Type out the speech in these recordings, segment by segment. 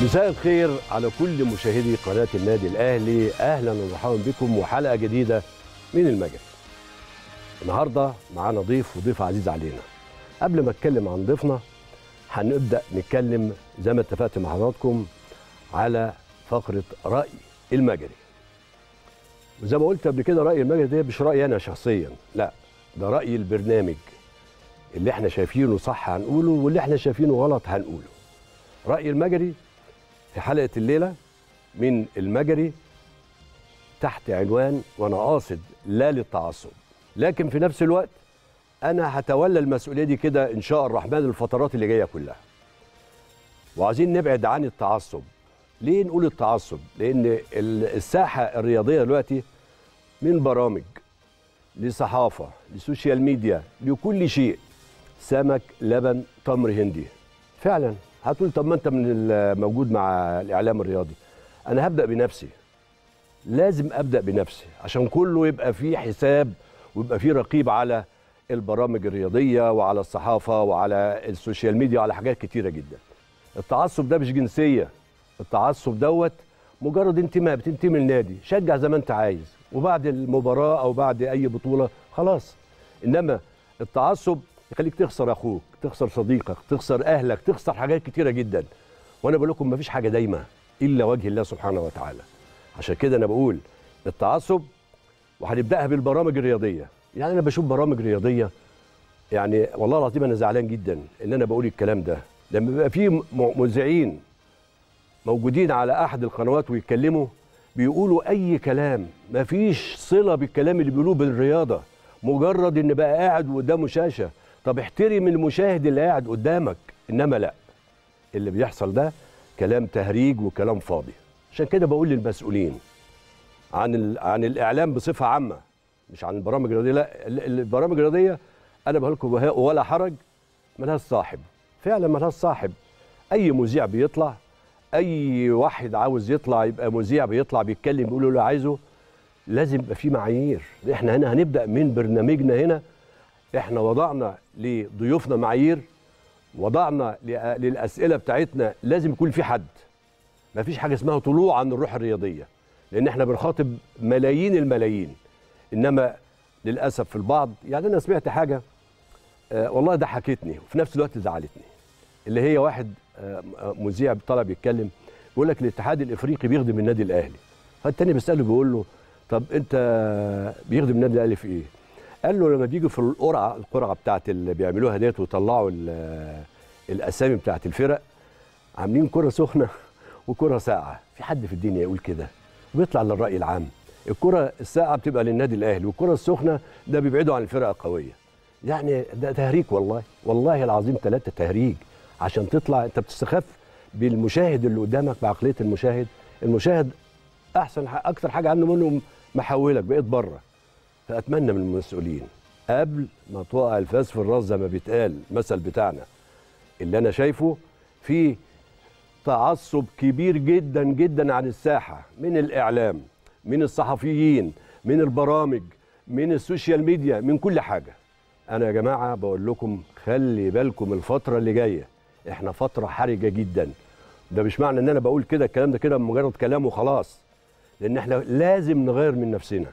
مساء الخير على كل مشاهدي قناة النادي الأهلي أهلا ومرحبا بكم وحلقة جديدة من المجد النهاردة معانا ضيف وضيف عزيز علينا قبل ما اتكلم عن ضيفنا هنبدأ نتكلم زي ما اتفقت مع حضراتكم على فقرة رأي المجري وزي ما قلت قبل كده رأي المجري ده مش رأيي أنا شخصيا لا ده رأي البرنامج اللي احنا شايفينه صح هنقوله واللي احنا شايفينه غلط هنقوله رأي المجري في حلقة الليلة من المجري تحت عنوان وأنا قاصد لا للتعصب لكن في نفس الوقت أنا هتولى المسؤولية دي كده إن شاء الرحمن الفترات اللي جاية كلها وعايزين نبعد عن التعصب ليه نقول التعصب لأن الساحة الرياضية دلوقتي من برامج لصحافة لسوشيال ميديا لكل شيء سمك لبن تمر هندي فعلا هتقول طب ما انت من الموجود مع الاعلام الرياضي انا هبدا بنفسي لازم ابدا بنفسي عشان كله يبقى فيه حساب ويبقى فيه رقيب على البرامج الرياضيه وعلى الصحافه وعلى السوشيال ميديا وعلى حاجات كتيره جدا التعصب ده مش جنسيه التعصب دوت مجرد انتماء بتنتمي للنادي شجع زي ما انت عايز وبعد المباراه او بعد اي بطوله خلاص انما التعصب يخليك تخسر اخوك تخسر صديقك تخسر اهلك تخسر حاجات كتيره جدا وانا بقول لكم مفيش حاجه دايمه الا وجه الله سبحانه وتعالى عشان كده انا بقول التعصب وهنبداها بالبرامج الرياضيه يعني انا بشوف برامج رياضيه يعني والله العظيم انا زعلان جدا ان انا بقول الكلام ده لما بيبقى في مذيعين موجودين على احد القنوات ويتكلموا بيقولوا اي كلام مفيش صله بالكلام اللي بيقولوه بالرياضه مجرد ان بقى قاعد قدامه شاشه طب احترم المشاهد اللي قاعد قدامك انما لا اللي بيحصل ده كلام تهريج وكلام فاضي عشان كده بقول للمسؤولين عن عن الاعلام بصفه عامه مش عن البرامج الرياضيه لا البرامج الرياضيه انا بقول لكم ولا حرج ملهاش صاحب فعلا ملهاش صاحب اي مذيع بيطلع اي واحد عاوز يطلع يبقى مذيع بيطلع بيتكلم بيقول اللي عايزه لازم يبقى في معايير احنا هنا هنبدا من برنامجنا هنا احنا وضعنا لضيوفنا معايير وضعنا للاسئله بتاعتنا لازم يكون في حد ما فيش حاجه اسمها طلوع عن الروح الرياضيه لان احنا بنخاطب ملايين الملايين انما للاسف في البعض يعني انا سمعت حاجه آه والله ضحكتني وفي نفس الوقت زعلتني اللي هي واحد آه مذيع طلع بيتكلم بيقول لك الاتحاد الافريقي بيخدم النادي الاهلي فالتاني بيساله بيقول له طب انت بيخدم النادي الاهلي في ايه؟ قال له لما بيجوا في القرعه القرعه بتاعت اللي بيعملوها ديت ويطلعوا الاسامي بتاعت الفرق عاملين كره سخنه وكره ساقعه في حد في الدنيا يقول كده وبيطلع للراي العام الكره الساقعه بتبقى للنادي الاهلي والكره السخنه ده بيبعدوا عن الفرق القويه يعني ده تهريج والله والله العظيم ثلاثه تهريج عشان تطلع انت بتستخف بالمشاهد اللي قدامك بعقليه المشاهد المشاهد احسن اكتر حاجه عنه منه محولك بقيت بره فاتمنى من المسؤولين قبل ما توقع الفاس في الراس زي ما بيتقال المثل بتاعنا اللي انا شايفه في تعصب كبير جدا جدا عن الساحه من الاعلام من الصحفيين من البرامج من السوشيال ميديا من كل حاجه انا يا جماعه بقول لكم خلي بالكم الفتره اللي جايه احنا فتره حرجه جدا ده مش معنى ان انا بقول كده الكلام ده كده مجرد كلام وخلاص لان احنا لازم نغير من نفسنا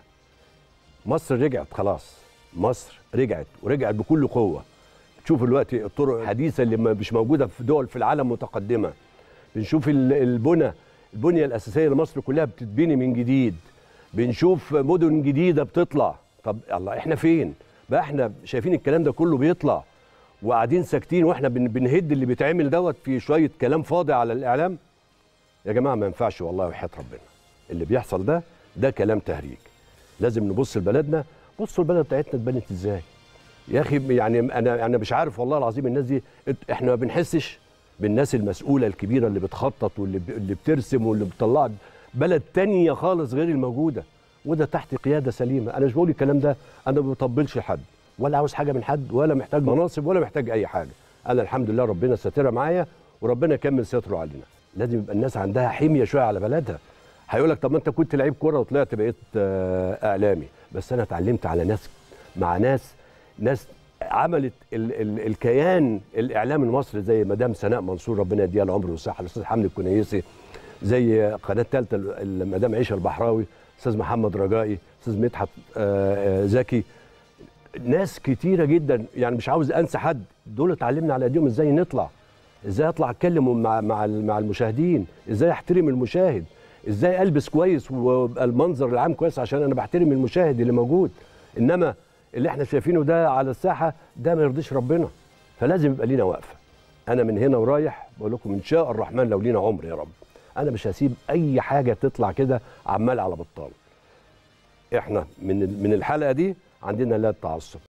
مصر رجعت خلاص مصر رجعت ورجعت بكل قوه تشوف دلوقتي الطرق الحديثه اللي مش موجوده في دول في العالم متقدمه بنشوف البنى البنيه الاساسيه لمصر كلها بتتبني من جديد بنشوف مدن جديده بتطلع طب الله احنا فين بقى احنا شايفين الكلام ده كله بيطلع وقاعدين ساكتين واحنا بنهد اللي بيتعمل دوت في شويه كلام فاضي على الاعلام يا جماعه ما ينفعش والله وحياه ربنا اللي بيحصل ده ده كلام تهريج لازم نبص لبلدنا بصوا البلد بتاعتنا اتبنت ازاي يا اخي يعني انا انا مش عارف والله العظيم الناس دي احنا ما بنحسش بالناس المسؤوله الكبيره اللي بتخطط واللي اللي بترسم واللي بتطلع بلد تانية خالص غير الموجوده وده تحت قياده سليمه انا مش بقول الكلام ده انا ما بطبلش حد ولا عاوز حاجه من حد ولا محتاج مناصب ولا محتاج اي حاجه انا الحمد لله ربنا ساترها معايا وربنا يكمل ستره علينا لازم يبقى الناس عندها حميه شويه على بلدها هيقول لك طب ما انت كنت لعيب كوره وطلعت بقيت آه، اعلامي بس انا اتعلمت على ناس مع ناس ناس عملت ال ال الكيان الاعلامي المصري زي مدام سناء منصور ربنا يديها العمر والصحه الاستاذ حمدي الكنيسي زي قناه ثالثه مدام عيشه البحراوي استاذ محمد رجائي استاذ مدحت آه، آه، زكي ناس كتيره جدا يعني مش عاوز انسى حد دول اتعلمنا على ايديهم ازاي نطلع ازاي اطلع اتكلم مع مع مع المشاهدين ازاي احترم المشاهد ازاي البس كويس ويبقى المنظر العام كويس عشان انا بحترم المشاهد اللي موجود انما اللي احنا شايفينه ده على الساحه ده ما يرضيش ربنا فلازم يبقى لينا وقفه انا من هنا ورايح بقول لكم ان شاء الرحمن لو لينا عمر يا رب انا مش هسيب اي حاجه تطلع كده عمال على بطال احنا من من الحلقه دي عندنا لا تعصب